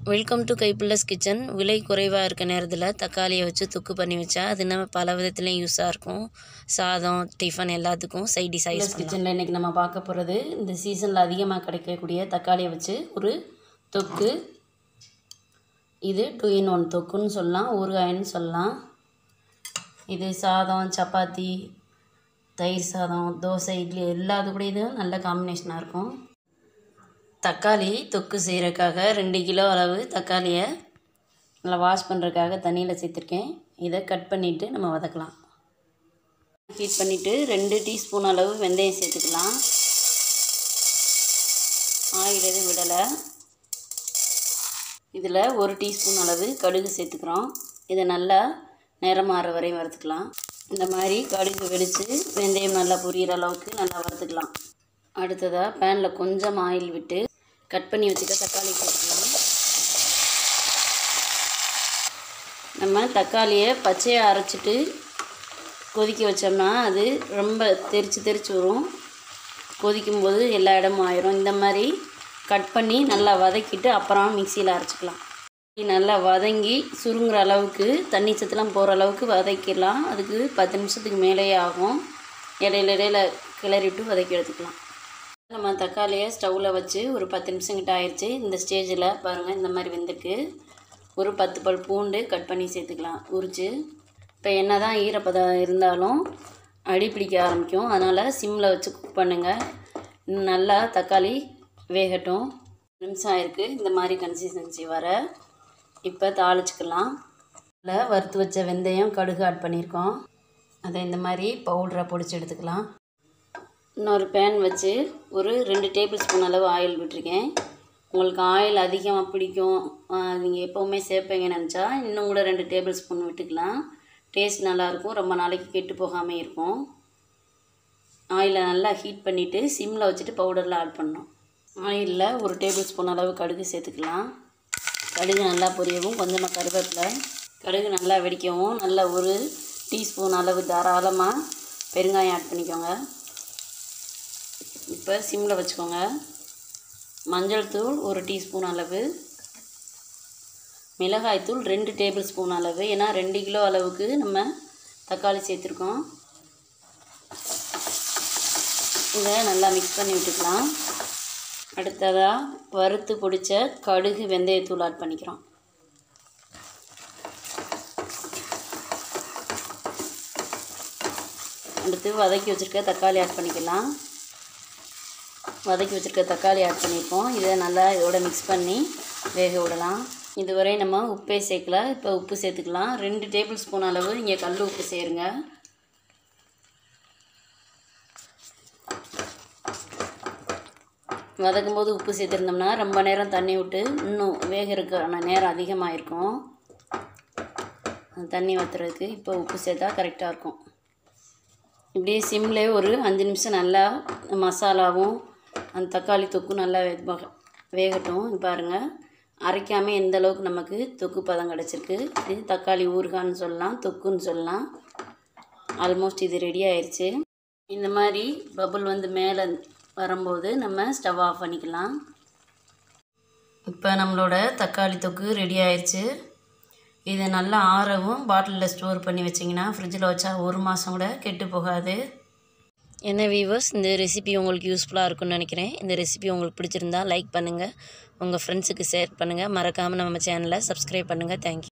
welcome to கைப்புள்ளஸ் kitchen விலை குறைவாக இருக்க நேரத்தில் தக்காளியை வச்சு தொக்கு பண்ணி வச்சா அது நம்ம பல விதத்துலேயும் யூஸாக இருக்கும் சாதம் டிஃபன் எல்லாத்துக்கும் சைட் டிஷ் யூஸ் கிச்சனில் இன்றைக்கி நம்ம பார்க்க போகிறது இந்த சீசனில் அதிகமாக கிடைக்கக்கூடிய தக்காளியை வச்சு ஒரு தொக்கு இது டூ இன் ஒன் தொக்குன்னு சொல்லலாம் ஊறுகாயின்னு சொல்லலாம் இது சாதம் சப்பாத்தி தயிர் சாதம் தோசை இட்லி எல்லாத்து கூட இதுவும் நல்ல காம்பினேஷனாக இருக்கும் தக்காளி தொக்கு செய்கிறதுக்காக ரெண்டு கிலோ அளவு தக்காளியை நல்லா வாஷ் பண்ணுறதுக்காக தண்ணியில் சேர்த்துருக்கேன் இதை கட் பண்ணிவிட்டு நம்ம வதக்கலாம் ஹீட் பண்ணிவிட்டு ரெண்டு டீஸ்பூன் அளவு வெந்தயம் சேர்த்துக்கலாம் ஆயில் எதுவும் விடலை இதில் ஒரு டீஸ்பூன் அளவு கடுகு சேர்த்துக்கிறோம் இதை நல்லா நிறம் மாற வரையும் வறுத்துக்கலாம் இந்த மாதிரி கடுகு வெடித்து வெந்தயம் நல்லா பொரியிற அளவுக்கு நல்லா வறுத்துக்கலாம் அடுத்ததாக பேனில் கொஞ்சம் ஆயில் விட்டு கட் பண்ணி வச்சுக்க தக்காளி சேர்த்துக்கலாம் நம்ம தக்காளியை பச்சையாக அரைச்சிட்டு கொதிக்க வச்சோம்னா அது ரொம்ப தெரித்து தெரித்து வரும் கொதிக்கும்போது எல்லா இடமும் ஆயிரும் இந்த மாதிரி கட் பண்ணி நல்லா வதக்கிட்டு அப்புறம் மிக்சியில் அரைச்சிக்கலாம் நல்லா வதங்கி சுருங்குற அளவுக்கு தண்ணி சத்துலாம் போகிற அளவுக்கு வதக்கிடலாம் அதுக்கு பத்து நிமிஷத்துக்கு மேலேயே ஆகும் இடையில இடையில கிளறிவிட்டு வதக்கி எடுத்துக்கலாம் நம்ம தக்காளியை ஸ்டவ்வில் வச்சு ஒரு பத்து நிமிஷம் கிட்ட ஆயிடுச்சு இந்த ஸ்டேஜில் பாருங்கள் இந்த மாதிரி வெந்திருக்கு ஒரு பத்து பல் பூண்டு கட் பண்ணி சேர்த்துக்கலாம் உரித்து இப்போ என்ன தான் ஈரப்பதம் இருந்தாலும் அடி பிடிக்க ஆரம்பிக்கும் அதனால் சிம்மில் வச்சு குக் பண்ணுங்கள் நல்லா தக்காளி வேகட்டும் நிமிஷம் ஆயிருக்கு இந்த மாதிரி கன்சிஸ்டன்சி வர இப்போ தாளிச்சுக்கலாம் அதில் வறுத்து வச்ச வெந்தயம் கடுகு ஆட் பண்ணியிருக்கோம் அதை இந்த மாதிரி பவுடரை பொடிச்சு எடுத்துக்கலாம் இன்னொரு பேன் வச்சு ஒரு ரெண்டு டேபிள் ஸ்பூன் அளவு ஆயில் விட்டுருக்கேன் உங்களுக்கு ஆயில் அதிகமாக பிடிக்கும் நீங்கள் எப்போவுமே சேர்ப்பீங்கன்னு நினச்சா இன்னும் கூட ரெண்டு டேபிள் ஸ்பூன் விட்டுக்கலாம் டேஸ்ட் நல்லாயிருக்கும் ரொம்ப நாளைக்கு கெட்டு போகாமல் இருக்கும் ஆயிலை நல்லா ஹீட் பண்ணிவிட்டு சிம்மில் வச்சுட்டு பவுடரில் ஆட் பண்ணணும் ஆயிலில் ஒரு டேபிள் ஸ்பூன் அளவு கடுகு சேர்த்துக்கலாம் கடுகு நல்லா பொரியவும் கொஞ்சமாக கருவேப்பிலை கடுகு நல்லா வெடிக்கவும் நல்லா ஒரு டீஸ்பூன் அளவு தாராளமாக பெருங்காயம் ஆட் பண்ணிக்கோங்க இப்போ சிம்மில் வச்சுக்கோங்க மஞ்சள் தூள் ஒரு டீஸ்பூன் அளவு மிளகாய்த்தூள் ரெண்டு டேபிள் ஸ்பூன் அளவு ஏன்னா ரெண்டு கிலோ அளவுக்கு நம்ம தக்காளி சேர்த்துருக்கோம் இதை நல்லா மிக்ஸ் பண்ணி விட்டுக்கலாம் அடுத்ததாக வறுத்து பிடிச்ச கடுகு வெந்தயத்தூள் ஆட் பண்ணிக்கிறோம் அடுத்து வதக்கி வச்சுருக்க தக்காளி ஆட் பண்ணிக்கலாம் வதக்கி வச்சுருக்க தக்காளி ஆட் பண்ணியிருக்கோம் இதை நல்லா இதோட மிக்ஸ் பண்ணி வேக விடலாம் இதுவரை நம்ம உப்பே சேர்க்கல இப்போ உப்பு சேர்த்துக்கலாம் ரெண்டு டேபிள் ஸ்பூன் அளவு நீங்கள் கல் உப்பு சேருங்க வதக்கும் போது உப்பு சேர்த்துருந்தோம்னா ரொம்ப நேரம் தண்ணி விட்டு இன்னும் வேகிறதுக்கான நேரம் அதிகமாக இருக்கும் தண்ணி வற்றுறதுக்கு இப்போ உப்பு சேர்த்தா கரெக்டாக இருக்கும் இப்படியே சிம்லேயே ஒரு அஞ்சு நிமிஷம் நல்லா மசாலாவும் அந்த தக்காளி தொக்கும் நல்லா வேகட்டும் பாருங்கள் அரைக்காமல் எந்த அளவுக்கு நமக்கு தொக்கு பதம் கிடச்சிருக்கு இது தக்காளி ஊறுகான்னு சொல்லலாம் தொக்குன்னு சொல்லலாம் ஆல்மோஸ்ட் இது ரெடி ஆயிடுச்சு இந்த மாதிரி பபுள் வந்து மேலே வரும்போது நம்ம ஸ்டவ் ஆஃப் பண்ணிக்கலாம் இப்போ நம்மளோட தக்காளி தொக்கு ரெடி ஆயிடுச்சு இதை நல்லா ஆறவும் பாட்டிலில் ஸ்டோர் பண்ணி வச்சிங்கன்னா ஃப்ரிட்ஜில் வச்சா ஒரு மாதம் கூட கெட்டு போகாது என்ன வீவர்ஸ் இந்த ரெசிபி உங்களுக்கு யூஸ்ஃபுல்லாக இருக்கும்னு நினைக்கிறேன் இந்த ரெசிபி உங்களுக்கு பிடிச்சிருந்தா லைக் பண்ணுங்கள் உங்கள் ஃப்ரெண்ட்ஸுக்கு ஷேர் பண்ணுங்கள் மறக்காமல் நம்ம சேனலை சப்ஸ்கிரைப் பண்ணுங்கள் தேங்க்யூ